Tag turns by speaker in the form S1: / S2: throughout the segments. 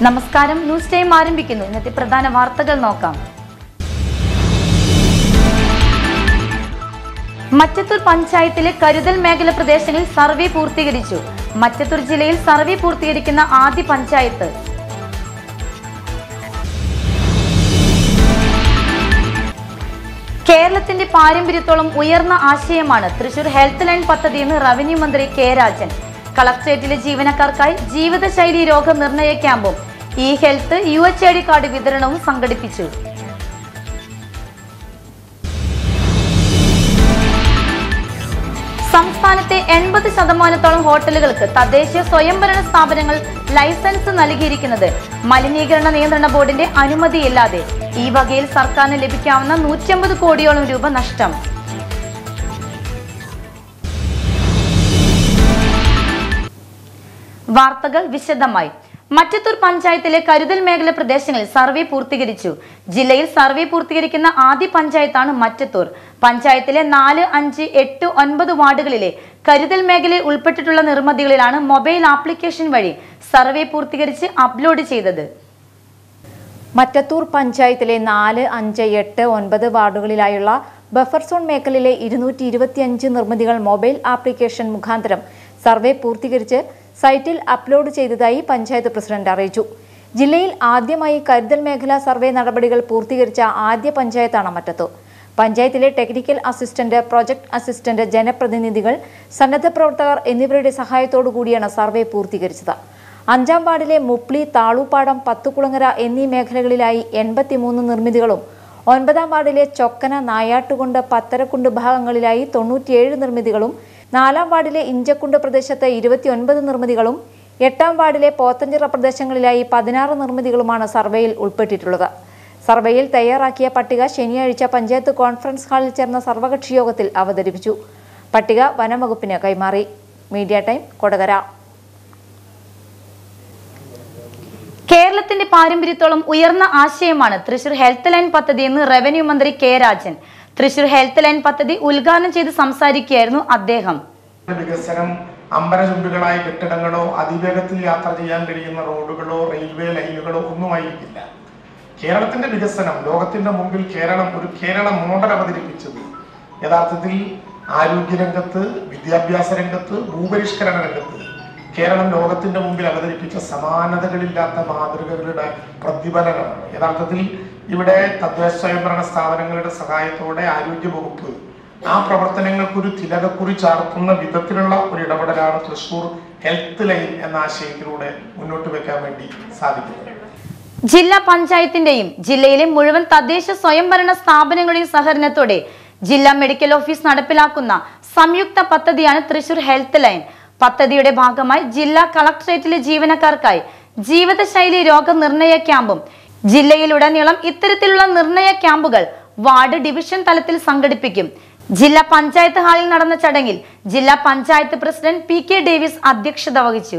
S1: നമസ്കാരം news time ആരംഭിക്കുന്നു ഇന്നത്തെ പ്രധാന വാർത്തകൾ നോക്കാം മറ്റത്തൂർ പഞ്ചായത്തിലെ കരുതൽ മേഖല പ്രദേശങ്ങളിൽ സർവേ പൂർത്തീകരിച്ചു മറ്റത്തൂർ ജില്ലയിൽ സർവേ പൂർത്തീകരിക്കുന്ന ആദ്യ പഞ്ചായത്ത് കേരളത്തിന്റെ പാരമ്പര്യത്തോളം ഉയർന്ന ആശയമാണ് തൃശൂർ ഹെൽത്ത് ലൈൻ പദ്ധതി എന്ന് റവന്യൂ മന്ത്രി കെ രാജൻ കളക്ടറേറ്റിലെ ജീവനക്കാർക്കായി ജീവിതശൈലി രോഗനിർണയ ക്യാമ്പും E health U H I D card വിതരണവും സംഘടിപ്പിച്ചു സംസ്ഥാനത്തെ എൺപത് ശതമാനത്തോളം ഹോട്ടലുകൾക്ക് തദ്ദേശീയ സ്വയംഭരണ സ്ഥാപനങ്ങൾ ലൈസൻസ് നൽകിയിരിക്കുന്നത് മലിനീകരണ നിയന്ത്രണ ബോർഡിന്റെ അനുമതിയില്ലാതെ ഈ വകയിൽ സർക്കാരിന് ലഭിക്കാവുന്ന നൂറ്റമ്പത് കോടിയോളം രൂപ നഷ്ടം വാർത്തകൾ വിശദമായി മറ്റത്തൂർ പഞ്ചായത്തിലെ കരുതൽ മേഖല പ്രദേശങ്ങളിൽ സർവേ പൂർത്തീകരിച്ചു ജില്ലയിൽ സർവേ പൂർത്തീകരിക്കുന്ന ആദ്യ പഞ്ചായത്താണ് മറ്റത്തൂർ പഞ്ചായത്തിലെ നാല് അഞ്ച് എട്ട് ഒൻപത് വാർഡുകളിലെ കരുതൽ മേഖലയിൽ ഉൾപ്പെട്ടിട്ടുള്ള നിർമ്മിതികളിലാണ് മൊബൈൽ ആപ്ലിക്കേഷൻ വഴി സർവേ പൂർത്തീകരിച്ച് അപ്ലോഡ് ചെയ്തത്
S2: മറ്റത്തൂർ പഞ്ചായത്തിലെ നാല് അഞ്ച് എട്ട് ഒൻപത് വാർഡുകളിലായുള്ള ബഫർ സോൺ മേഖലയിലെ ഇരുന്നൂറ്റി ഇരുപത്തിയഞ്ച് നിർമ്മിതികൾ മൊബൈൽ ആപ്ലിക്കേഷൻ മുഖാന്തരം സർവേ പൂർത്തീകരിച്ച് സൈറ്റിൽ അപ്ലോഡ് ചെയ്തതായി പഞ്ചായത്ത് പ്രസിഡന്റ് അറിയിച്ചു ജില്ലയിൽ ആദ്യമായി കരുതൽ മേഖലാ സർവേ നടപടികൾ പൂർത്തീകരിച്ച ആദ്യ പഞ്ചായത്താണ് മറ്റത്തൂർ പഞ്ചായത്തിലെ ടെക്നിക്കൽ അസിസ്റ്റന്റ് പ്രൊജക്ട് അസിസ്റ്റന്റ് ജനപ്രതിനിധികൾ സന്നദ്ധ പ്രവർത്തകർ എന്നിവരുടെ സഹായത്തോടു കൂടിയാണ് സർവേ പൂർത്തീകരിച്ചത് അഞ്ചാം വാർഡിലെ മുപ്ലി താളൂപ്പാടം പത്തുകുളങ്ങര എന്നീ മേഖലകളിലായി എൺപത്തിമൂന്ന് നിർമ്മിതികളും ഒൻപതാം വാർഡിലെ ചൊക്കന നായാട്ടുകുണ്ട് പത്തരക്കുണ്ട് ഭാഗങ്ങളിലായി തൊണ്ണൂറ്റിയേഴ് നിർമ്മിതികളും നാലാം വാർഡിലെ ഇഞ്ചക്കുണ്ട് പ്രദേശത്ത് ഇരുപത്തിയൊൻപത് നിർമ്മിതികളും എട്ടാം വാർഡിലെ പോത്തഞ്ചിറ പ്രദേശങ്ങളിലായി പതിനാറ് നിർമ്മിതികളുമാണ് സർവേയിൽ ഉൾപ്പെട്ടിട്ടുള്ളത് സർവേയിൽ തയ്യാറാക്കിയ പട്ടിക ശനിയാഴ്ച പഞ്ചായത്ത് കോൺഫറൻസ് ഹാളിൽ ചേർന്ന സർവകക്ഷി യോഗത്തിൽ അവതരിപ്പിച്ചു പട്ടിക വനംവകുപ്പിന് കൈമാറി മീഡിയ ടൈം കൊടകര
S1: കേരളത്തിന്റെ പാരമ്പര്യത്തോളം ഉയർന്ന ആശയമാണ് തൃശൂർ ഹെൽത്ത് ലൈൻ പദ്ധതി എന്ന് റവന്യൂ മന്ത്രി K Rajan Thrissur health line പദ്ധതി ഉദ്ഘാടനം ചെയ്ത് സംസാരിക്കുകയായിരുന്നു അദ്ദേഹം
S3: വികസനം അമ്പരചുണ്ടുകളായ കെട്ടിടങ്ങളോ അതിവേഗത്തിൽ യാത്ര ചെയ്യാൻ കഴിയുന്ന റോഡുകളോ റെയിൽവേ ലൈനുകളോ ഒന്നുമായിരിക്കില്ല കേരളത്തിന്റെ വികസനം ലോകത്തിന്റെ മുമ്പിൽ കേരളം ഒരു കേരള മോഡൽ അവതരിപ്പിച്ചത് യഥാർത്ഥത്തിൽ ആരോഗ്യരംഗത്ത് വിദ്യാഭ്യാസ രംഗത്ത് ഭൂപരിഷ്കരണ രംഗത്ത് കേരളം ലോകത്തിന്റെ മുമ്പിൽ അവതരിപ്പിച്ച സമാനതകളില്ലാത്ത മാതൃകകളുടെ പ്രതിഫലനമാണ് യഥാർത്ഥത്തിൽ ഇവിടെ തദ്ദേശ സ്വയംഭരണ സ്ഥാപനങ്ങളുടെ സഹായത്തോടെ ആരോഗ്യ വകുപ്പ് ആ പ്രവർത്തനങ്ങൾക്കൊരു തിലകക്കുറി ചാർത്തുന്ന വിധത്തിലുള്ള ഒരു ഇടപെടലാണ് തൃശൂർ ഹെൽത്ത് ലൈൻ എന്ന ആശയത്തിലൂടെ മുന്നോട്ട് വെക്കാൻ വേണ്ടി സാധിക്കുന്നത്
S1: ജില്ലാ പഞ്ചായത്തിന്റെയും ജില്ലയിലെ മുഴുവൻ തദ്ദേശ സ്വയംഭരണ സ്ഥാപനങ്ങളുടെയും സഹകരണത്തോടെ ജില്ലാ മെഡിക്കൽ ഓഫീസ് നടപ്പിലാക്കുന്ന സംയുക്ത പദ്ധതിയാണ് തൃശൂർ ഹെൽത്ത് ലൈൻ പദ്ധതിയുടെ ഭാഗമായി ജില്ലാ കളക്ടറേറ്റിലെ ജീവനക്കാർക്കായി ജീവിതശൈലി രോഗനിർണയ ക്യാമ്പും ജില്ലയിലുടനീളം ഇത്തരത്തിലുള്ള നിർണയ ക്യാമ്പുകൾ വാർഡ് ഡിവിഷൻ തലത്തിൽ സംഘടിപ്പിക്കും ജില്ലാ പഞ്ചായത്ത് ഹാളിൽ നടന്ന ചടങ്ങിൽ ജില്ലാ panchayat president P K Davis അധ്യക്ഷത വഹിച്ചു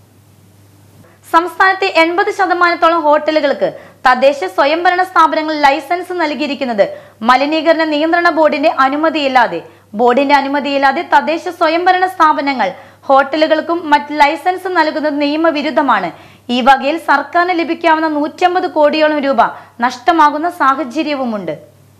S1: സംസ്ഥാനത്തെ എൺപത് ശതമാനത്തോളം ഹോട്ടലുകൾക്ക് തദ്ദേശ സ്വയംഭരണ സ്ഥാപനങ്ങൾ ലൈസൻസ് നൽകിയിരിക്കുന്നത് മലിനീകരണ നിയന്ത്രണ ബോർഡിന്റെ അനുമതിയില്ലാതെ ബോർഡിന്റെ അനുമതിയില്ലാതെ തദ്ദേശ സ്വയംഭരണ സ്ഥാപനങ്ങൾ ഹോട്ടലുകൾക്കും മറ്റ് ലൈസൻസ് നൽകുന്നത് നിയമവിരുദ്ധമാണ് ഈ വകയിൽ സർക്കാരിന് ലഭിക്കാവുന്ന നൂറ്റമ്പത് കോടിയോളം രൂപ നഷ്ടമാകുന്ന സാഹചര്യവുമുണ്ട്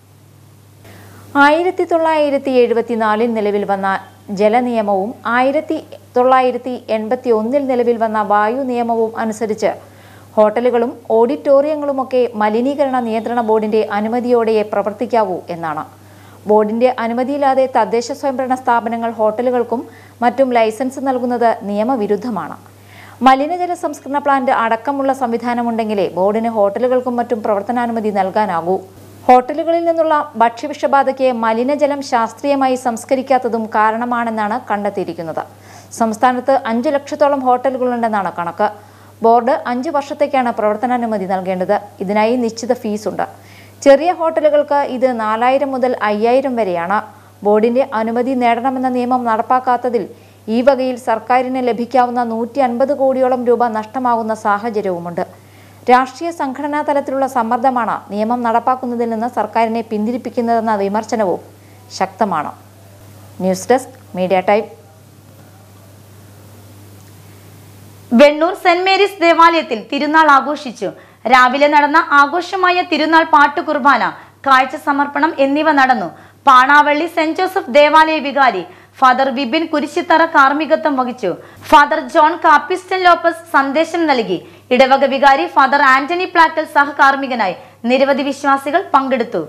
S2: ആയിരത്തി തൊള്ളായിരത്തി എഴുപത്തിനാലിൽ നിലവിൽ വന്ന ജലനിയമവും ആയിരത്തി തൊള്ളായിരത്തി എൺപത്തി ഒന്നിൽ നിലവിൽ വന്ന വായു നിയമവും അനുസരിച്ച് ഹോട്ടലുകളും ഓഡിറ്റോറിയങ്ങളുമൊക്കെ മലിനീകരണ നിയന്ത്രണ ബോർഡിന്റെ അനുമതിയോടെയേ പ്രവർത്തിക്കാവൂ എന്നാണ് ബോർഡിന്റെ അനുമതിയില്ലാതെ തദ്ദേശ സ്വയംഭരണ സ്ഥാപനങ്ങൾ ഹോട്ടലുകൾക്കും മറ്റും ലൈസൻസ് നൽകുന്നത് നിയമവിരുദ്ധമാണ് മലിനജല സംസ്കരണ പ്ലാന്റ് അടക്കമുള്ള സംവിധാനമുണ്ടെങ്കിലേ ബോർഡിന് ഹോട്ടലുകൾക്കും മറ്റും പ്രവർത്തനാനുമതി നൽകാനാകൂ ഹോട്ടലുകളിൽ നിന്നുള്ള ഭക്ഷ്യവിഷബാധയ്ക്ക് മലിനജലം ശാസ്ത്രീയമായി സംസ്കരിക്കാത്തതും കാരണമാണെന്നാണ് കണ്ടെത്തിയിരിക്കുന്നത് സംസ്ഥാനത്ത് അഞ്ചു ലക്ഷത്തോളം ഹോട്ടലുകളുണ്ടെന്നാണ് കണക്ക് ബോർഡ് അഞ്ചു വർഷത്തേക്കാണ് പ്രവർത്തനാനുമതി നൽകേണ്ടത് ഇതിനായി നിശ്ചിത ഫീസുണ്ട് ചെറിയ ഹോട്ടലുകൾക്ക് ഇത് നാലായിരം മുതൽ അയ്യായിരം വരെയാണ് ബോർഡിന്റെ അനുമതി നേടണമെന്ന നിയമം നടപ്പാക്കാത്തതിൽ ഈ വകയിൽ സർക്കാരിന് ലഭിക്കാവുന്ന നൂറ്റി അൻപത് കോടിയോളം രൂപ നഷ്ടമാകുന്ന സാഹചര്യവുമുണ്ട് രാഷ്ട്രീയ സംഘടനാ തലത്തിലുള്ള സമ്മർദ്ദമാണ് നിയമം നടപ്പാക്കുന്നതിൽ നിന്ന് സർക്കാരിനെ പിന്തിരിപ്പിക്കുന്നതെന്ന വിമർശനവും ശക്തമാണ് news desk media time
S1: Vennur Saint Mary's ദേവാലയത്തിൽ തിരുനാൾ ആഘോഷിച്ചു രാവിലെ നടന്ന ആഘോഷമായ തിരുനാൾ പാട്ടു കുർബാന കാഴ്ച സമർപ്പണം എന്നിവ നടന്നു പാണാവള്ളി സെന്റ് ജോസഫ് ദേവാലയ വികാരി ഫാദർ വിപിൻ കുരിശിത്തറ കാർമ്മികത്വം വഹിച്ചു ഫാദർ ജോൺ കാപ്പിസ്റ്റൻ ലോപ്പസ് സന്ദേശം നൽകി ഇടവക വികാരി ഫാദർ ആന്റണി പ്ലാക്കൽ സഹകാർമ്മികനായി നിരവധി വിശ്വാസികൾ പങ്കെടുത്തു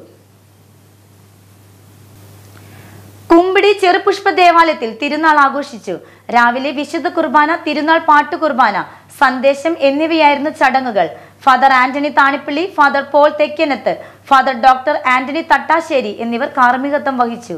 S1: കുമ്പിടി ചെറുപുഷ്പ ദേവാലയത്തിൽ തിരുനാൾ ആഘോഷിച്ചു രാവിലെ വിശുദ്ധ കുർബാന തിരുനാൾ പാട്ടു കുർബാന സന്ദേശം എന്നിവയായിരുന്നു ചടങ്ങുകൾ father Antony Thanippilly father Paul Thekkanath father doctor Antony Thattassery എന്നിവർ കാർമ്മികത്വം വഹിച്ചു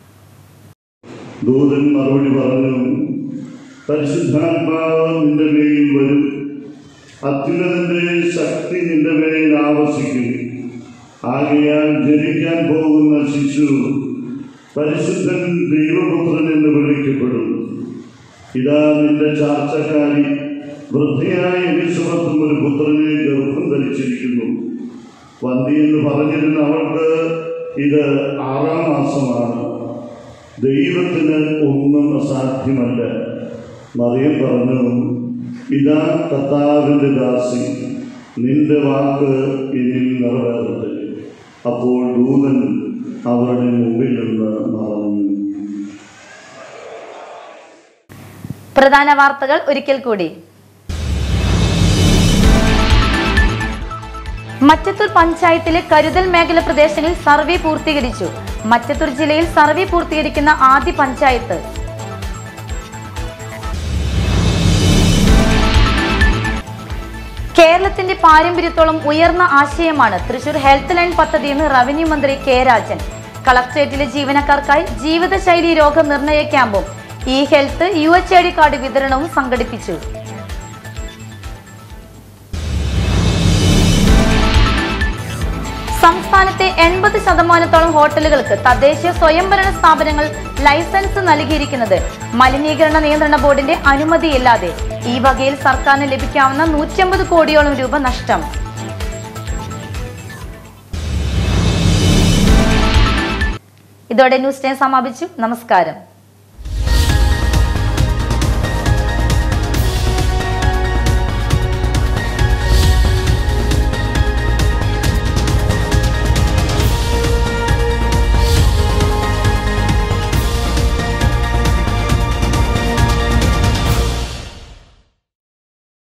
S4: ദൂതൻ മറുപടി പറഞ്ഞു പരിശുദ്ധാത്മാവ് നിന്റെ മേൽ വരും അത്യുന്നതന്റെ ശക്തി നിന്റെ മേൽ ആവസിക്കും ആകയാൽ ജനിക്കാൻ പോകുന്ന ശിശു പരിശുദ്ധൻ ദൈവപുത്രൻ എന്ന് വിളിക്കപ്പെടും ഇതാ നിന്റെ ചാർച്ചക്കാരി വൃദ്ധയായ എലിസബത്തും ഒരു പുത്രനെ ഗർഭം ധരിച്ചിരിക്കുന്നു വന്തി എന്ന് പറഞ്ഞിരുന്ന അവൾക്ക് ഇത് ആറാം മാസമാണ് ദൈവത്തിന് ഒന്നും അസാധ്യമല്ല മറിയം പറഞ്ഞു ഇതാ കർത്താവിൻ്റെ ദാസി നിന്റെ വാക്ക് എന്നിൽ നിറവേറട്ടെ അപ്പോൾ ദൂതൻ അവരുടെ മുമ്പിൽ നിന്ന് മറന്നു
S1: പ്രധാന വാർത്തകൾ ഒരിക്കൽ കൂടി മറ്റത്തൂർ പഞ്ചായത്തിലെ കരുതൽ മേഖല പ്രദേശങ്ങളിൽ സർവേ പൂർത്തീകരിച്ചു മറ്റത്തൂർ ജില്ലയിൽ സർവേ പൂർത്തീകരിക്കുന്ന ആദ്യ പഞ്ചായത്ത് കേരളത്തിന്റെ പാരമ്പര്യത്തോളം ഉയർന്ന ആശയമാണ് തൃശൂർ ഹെൽത്ത് ലൈൻ പദ്ധതിയെന്ന് റവന്യൂ മന്ത്രി കെ രാജൻ കളക്ടറേറ്റിലെ ജീവനക്കാർക്കായി ജീവിതശൈലി രോഗനിർണയ ക്യാമ്പും E health U H I D card വിതരണവും സംഘടിപ്പിച്ചു സംസ്ഥാനത്തെ എൺപത് ശതമാനത്തോളം ഹോട്ടലുകൾക്ക് തദ്ദേശീയ സ്വയംഭരണ സ്ഥാപനങ്ങൾ ലൈസൻസ് നൽകിയിരിക്കുന്നത് മലിനീകരണ നിയന്ത്രണ ബോർഡിന്റെ അനുമതിയില്ലാതെ ഈ വകയിൽ സർക്കാരിന് ലഭിക്കാവുന്ന നൂറ്റമ്പത് കോടിയോളം രൂപ നഷ്ടം ഇതോടെ ന്യൂസ് ടൈം സമാപിച്ചു നമസ്കാരം